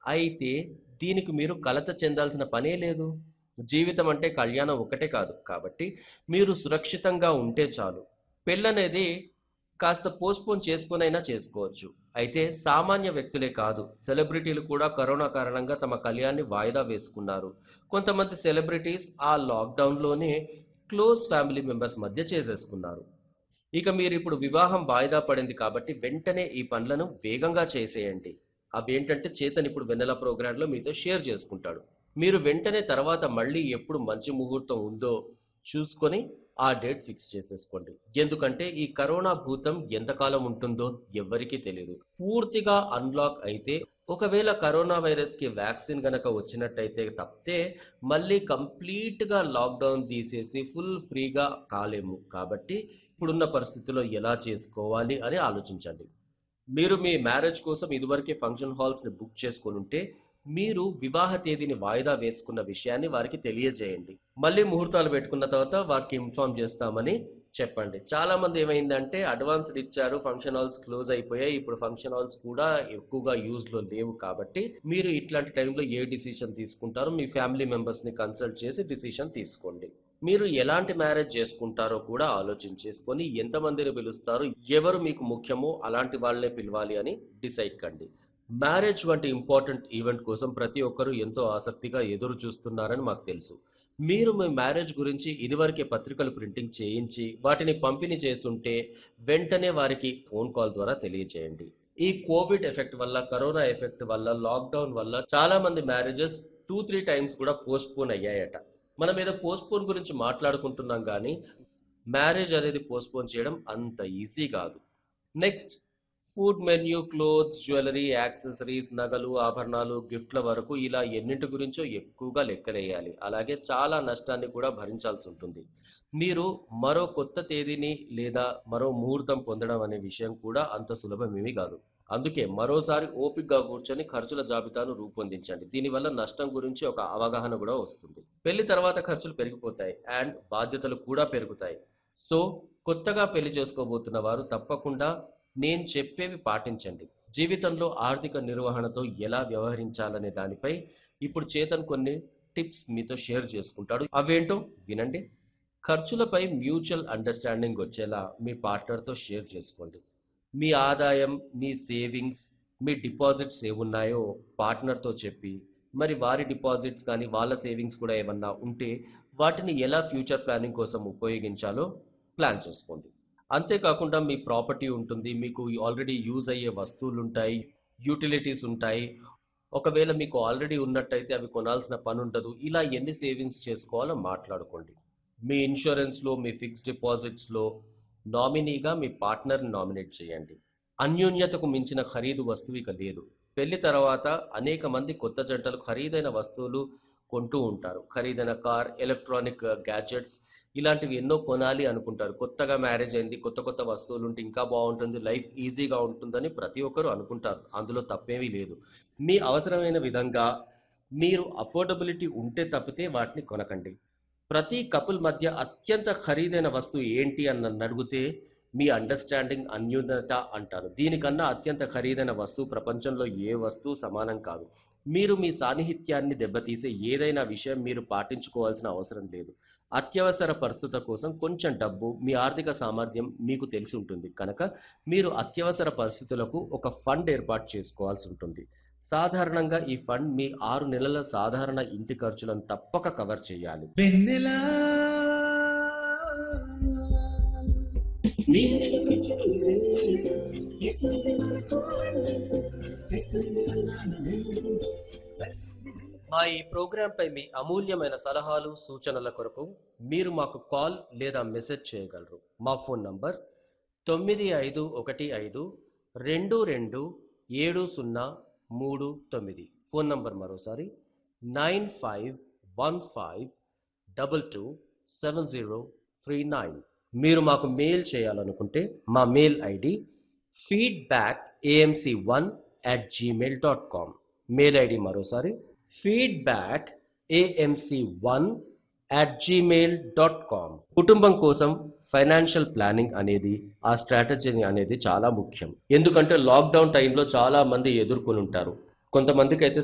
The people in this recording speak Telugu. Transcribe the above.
అయితే దీనికి మీరు కలత చెందాల్సిన పనే లేదు జీవితం అంటే కళ్యాణం ఒకటే కాదు కాబట్టి మీరు సురక్షితంగా ఉంటే చాలు పెళ్ళనేది కాస్త పోస్ట్పోన్ చేసుకునైనా చేసుకోవచ్చు అయితే సామాన్య వ్యక్తులే కాదు సెలబ్రిటీలు కూడా కరోనా కారణంగా తమ కళ్యాణాన్ని వాయిదా వేసుకున్నారు కొంతమంది సెలబ్రిటీస్ ఆ లాక్డౌన్లోనే క్లోజ్ ఫ్యామిలీ మెంబర్స్ మధ్య చేసేసుకున్నారు ఇక మీరు ఇప్పుడు వివాహం వాయిదా పడింది కాబట్టి వెంటనే ఈ పనులను వేగంగా చేసేయండి అవేంటంటే చేతన్ ఇప్పుడు వెన్నెల ప్రోగ్రాంలో మీతో షేర్ చేసుకుంటాడు మీరు వెంటనే తర్వాత మళ్ళీ ఎప్పుడు మంచి ముహూర్తం ఉందో చూసుకొని ఆ డేట్ ఫిక్స్ చేసేసుకోండి ఎందుకంటే ఈ కరోనా భూతం ఎంతకాలం ఉంటుందో ఎవ్వరికీ తెలియదు పూర్తిగా అన్లాక్ అయితే ఒకవేళ కరోనా వైరస్ కి వ్యాక్సిన్ గనక వచ్చినట్టయితే తప్పితే మళ్ళీ కంప్లీట్ గా లాక్డౌన్ తీసేసి ఫుల్ ఫ్రీగా కాలేము కాబట్టి ఇప్పుడున్న పరిస్థితుల్లో ఎలా చేసుకోవాలి అని ఆలోచించండి మీరు మీ మ్యారేజ్ కోసం ఇదివరకే ఫంక్షన్ హాల్స్ ని బుక్ చేసుకొని ఉంటే మీరు వివాహ తేదీని వాయిదా వేసుకున్న విషయాన్ని వారికి తెలియజేయండి మళ్ళీ ముహూర్తాలు పెట్టుకున్న తర్వాత వారికి ఇన్ఫార్మ్ చేస్తామని చెప్పండి చాలా మంది ఏమైందంటే అడ్వాన్స్ ఇచ్చారు ఫంక్షన్ హాల్స్ క్లోజ్ అయిపోయాయి ఇప్పుడు ఫంక్షన్ హాల్స్ కూడా ఎక్కువగా యూజ్ లో లేవు కాబట్టి మీరు ఇట్లాంటి టైంలో ఏ డిసిషన్ తీసుకుంటారో మీ ఫ్యామిలీ మెంబర్స్ ని కన్సల్ట్ చేసి డిసిషన్ తీసుకోండి మీరు ఎలాంటి మ్యారేజ్ చేసుకుంటారో కూడా ఆలోచించేసుకొని ఎంతమందిని పిలుస్తారు ఎవరు మీకు ముఖ్యమో అలాంటి వాళ్ళనే పిలవాలి అని డిసైడ్ కండి మ్యారేజ్ వంటి ఇంపార్టెంట్ ఈవెంట్ కోసం ప్రతి ఒక్కరూ ఎంతో ఆసక్తిగా ఎదురు చూస్తున్నారని మాకు తెలుసు మీరు మీ మ్యారేజ్ గురించి ఇదివరకే పత్రికలు ప్రింటింగ్ చేయించి వాటిని పంపిణీ చేస్తుంటే వెంటనే వారికి ఫోన్ కాల్ ద్వారా తెలియజేయండి ఈ కోవిడ్ ఎఫెక్ట్ వల్ల కరోనా ఎఫెక్ట్ వల్ల లాక్డౌన్ వల్ల చాలా మంది మ్యారేజెస్ టూ త్రీ టైమ్స్ కూడా పోస్ట్ పోన్ అయ్యాయట మనం ఏదో పోస్ట్ పోన్ గురించి మాట్లాడుకుంటున్నాం కానీ మ్యారేజ్ అనేది పోస్ట్ పోన్ చేయడం అంత ఈజీ కాదు next food menu clothes jewellery accessories నగలు ఆభరణాలు గిఫ్ట్ల వరకు ఇలా ఎన్నింటి గురించో ఎక్కువగా లెక్కలేయాలి అలాగే చాలా నష్టాన్ని కూడా భరించాల్సి ఉంటుంది మీరు మరో కొత్త తేదీని లేదా మరో ముహూర్తం పొందడం అనే విషయం కూడా అంత సులభమేమీ కాదు అందుకే మరోసారి ఓపికగా కూర్చొని ఖర్చుల జాబితాను రూపొందించండి దీనివల్ల నష్టం గురించి ఒక అవగాహన కూడా వస్తుంది పెళ్లి తర్వాత ఖర్చులు పెరిగిపోతాయి అండ్ బాధ్యతలు కూడా పెరుగుతాయి సో కొత్తగా పెళ్లి చేసుకోబోతున్న వారు తప్పకుండా నేను చెప్పేవి పాటించండి జీవితంలో ఆర్థిక నిర్వహణతో ఎలా వ్యవహరించాలనే దానిపై ఇప్పుడు చేతన్ కొన్ని టిప్స్ మీతో షేర్ చేసుకుంటాడు అవేంటో వినండి ఖర్చులపై మ్యూచువల్ అండర్స్టాండింగ్ వచ్చేలా మీ పార్ట్నర్తో షేర్ చేసుకోండి మీ ఆదాయం మీ సేవింగ్స్ మీ డిపాజిట్స్ ఏమున్నాయో పార్ట్నర్తో చెప్పి మరి వారి డిపాజిట్స్ కానీ వాళ్ళ సేవింగ్స్ కూడా ఏమన్నా ఉంటే వాటిని ఎలా ఫ్యూచర్ ప్లానింగ్ కోసం ఉపయోగించాలో ప్లాన్ చేసుకోండి అంతేకాకుండా మీ ప్రాపర్టీ ఉంటుంది మీకు ఆల్రెడీ యూజ్ అయ్యే వస్తువులు ఉంటాయి యూటిలిటీస్ ఉంటాయి ఒకవేళ మీకు ఆల్రెడీ ఉన్నట్టయితే అవి కొనాల్సిన పని ఉండదు ఇలా ఎన్ని సేవింగ్స్ చేసుకోవాలో మాట్లాడుకోండి మీ ఇన్సూరెన్స్లో మీ ఫిక్స్డ్ డిపాజిట్స్లో నామినీగా మీ పార్ట్నర్ని నామినేట్ చేయండి అన్యోన్యతకు మించిన ఖరీదు వస్తువు ఇక లేదు పెళ్లి తర్వాత అనేక మంది కొత్త జంటలు ఖరీదైన వస్తువులు కొంటూ ఉంటారు ఖరీదైన కార్ ఎలక్ట్రానిక్ గ్యాజెట్స్ ఇలాంటివి ఎన్నో కొనాలి అనుకుంటారు కొత్తగా మ్యారేజ్ అయింది కొత్త కొత్త వస్తువులు ఉంటే ఇంకా బాగుంటుంది లైఫ్ ఈజీగా ఉంటుందని ప్రతి ఒక్కరూ అనుకుంటారు అందులో తప్పేమీ లేదు మీ అవసరమైన విధంగా మీరు అఫోర్డబిలిటీ ఉంటే తప్పితే వాటిని కొనకండి ప్రతి కపుల్ మధ్య అత్యంత ఖరీదైన వస్తువు ఏంటి అని నన్ను అడిగితే మీ అండర్స్టాండింగ్ అన్యూనత అంటారు దీనికన్నా అత్యంత ఖరీదైన వస్తువు ప్రపంచంలో ఏ వస్తువు సమానం కాదు మీరు మీ సాన్నిహిత్యాన్ని దెబ్బతీసే ఏదైనా విషయం మీరు పాటించుకోవాల్సిన అవసరం లేదు అత్యవసర పరిస్థితుల కోసం కొంచెం డబ్బు మీ ఆర్థిక సామర్థ్యం మీకు తెలిసి ఉంటుంది కనుక మీరు అత్యవసర పరిస్థితులకు ఒక ఫండ్ ఏర్పాటు చేసుకోవాల్సి ఉంటుంది సాధారణంగా ఈ ఫండ్ మీ ఆరు నెలల సాధారణ ఇంటి ఖర్చులను తప్పక కవర్ చేయాలి వెన్నెలా మా ఈ ప్రోగ్రాం పై మీ అమూల్యమైన సలహాలు సూచనల కొరకు మీరు మాకు కాల్ లేదా మెసేజ్ చేయగలరు మా ఫోన్ నంబర్ తొమ్మిది ఐదు ఒకటి ఐదు రెండు రెండు ఏడు సున్నా మూడు తొమ్మిది ఫోన్ నంబర్ మరోసారి nine five one five double two seven zero three nine మీరు మాకు మెయిల్ చేయాలనుకుంటే మా mail ID feedback AMC one at Gmail dot com mail ID మరోసారి feedback AMC one at Gmail dot com కుటుంబం కోసం ఫైనాన్షియల్ ప్లానింగ్ అనేది ఆ స్ట్రాటజీ అనేది చాలా ముఖ్యం ఎందుకంటే లాక్డౌన్ టైంలో చాలా మంది ఎదుర్కొని ఉంటారు కొంతమందికి అయితే